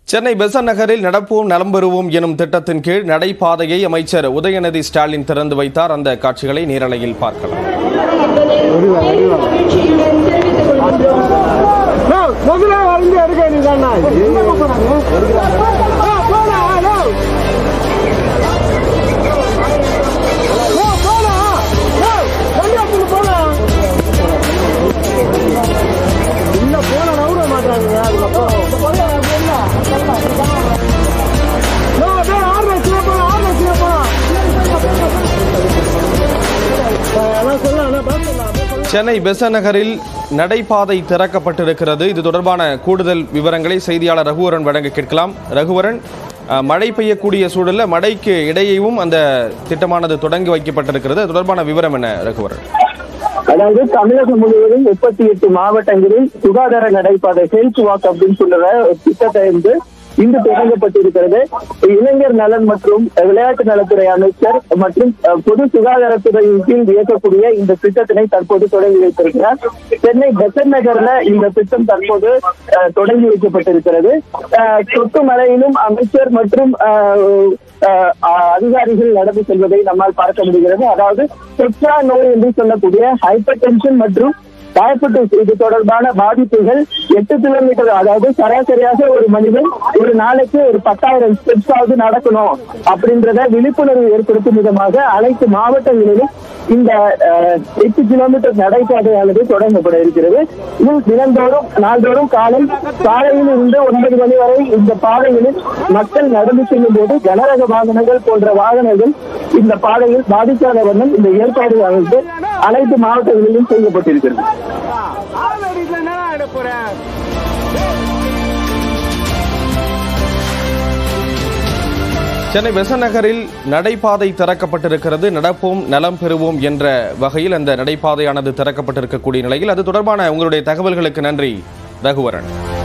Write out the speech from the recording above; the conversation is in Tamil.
சென்னை பெசன் நகரில் நடப்போம் நலம் பெறுவோம் எனும் திட்டத்தின் கீழ் நடைபாதையை அமைச்சர் உதயநிதி ஸ்டாலின் திறந்து வைத்தார் அந்த காட்சிகளை நேரலையில் பார்க்கலாம் முதல்ல வந்து எடுக்க நீதானா இல்ல போன நவுற மாட்டாங்க அதுக்கப்புறம் ஆறு லட்சம் போலாம் ஆறு லட்சம் போலாம் அதான் சொல்லலாம் அண்ணா பாஸ் சொல்லலாம் சென்னை பெசன் நகரில் நடைபாதை திறக்கப்பட்டிருக்கிறது இது தொடர்பான கூடுதல் விவரங்களை செய்தியாளர் ரகுவரன் வழங்க கேட்கலாம் ரகுவரன் அஹ், மழை பெய்யக்கூடிய சூழலில் மழைக்கு இடையேவும் அந்த திட்டமானது தொடங்கி வைக்கப்பட்டிருக்கிறது அது தொடர்பான விவரம் என்ன ரகுவரன் அதாவது தமிழகம் முழுவதும் முப்பத்தி எட்டு மாவட்டங்களில் சுகாதார நடைபாதை ஹெல்த் வாக் அப்படின்னு சொல்ற ஒரு திட்டத்தை வந்து இன்று தொடங்கப்பட்டிருக்கிறது இளைஞர் நலன் மற்றும் விளையாட்டு நலத்துறை அமைச்சர் மற்றும் அஹ், பொது சுகாதாரத்துறையின் கீழ் இயக்கக்கூடிய இந்த திட்டத்தினை தற்போது தொடங்கி வைத்திருக்கிறார் சென்னை பெசன் நகர்ல இந்த திட்டம் தற்போது அஹ், தொடங்கி வைக்கப்பட்டிருக்கிறது அஹ், சொட்டு மலையிலும் அமைச்சர் மற்றும் அஹ், அஹ், அதிகாரிகள் நடந்து செல்வதை நம்மால் பார்க்க முடிகிறது அதாவது தொற்றா நோய் என்று சொல்லக்கூடிய ஹைப்பர் டென்ஷன் மற்றும் டயபெட்டிஸ் இது தொடர்பான பாதிப்புகள் எட்டு கிலோமீட்டர் அதாவது சராசரியாக ஒரு மனிதன் ஒரு நாளைக்கு ஒரு பத்தாயிரம் ஸ்டெப்ஸ் ஆவது நடக்கணும் அப்படின்றத விழிப்புணர்வு ஏற்படுத்தும் விதமாக அனைத்து மாவட்டங்களிலும் இந்த அஹ், எட்டு கிலோமீட்டர் நடைபாதையானது தொடங்கப்பட இருக்கிறது இதில் தினந்தோறும் நாள்தோறும் காலை காலையில் இருந்து ஒன்பது மணி வரை இந்த பாதைகளில் மக்கள் நடந்து செல்லும் போது கனரக வாகனங்கள் போன்ற வாகனங்கள் இந்த பாதையில் பாதிக்காத வண்ணம் இந்த ஏற்பாடுகளுக்கு அனைத்து மாவட்டங்களிலும் செய்யப்பட்டிருக்கிறது ஆள் அடிக்கல என்ன ஆயிட போறேன் சென்னை பெசன் நகரில் நடைபாதை திறக்கப்பட்டிருக்கிறது நடப்போம் நலம் பெறுவோம் என்ற வகையில் அந்த நடைபாதையானது திறக்கப்பட்டிருக்கக்கூடிய நிலையில் அது தொடர்பான உங்களுடைய தகவல்களுக்கு நன்றி ரகுவரன்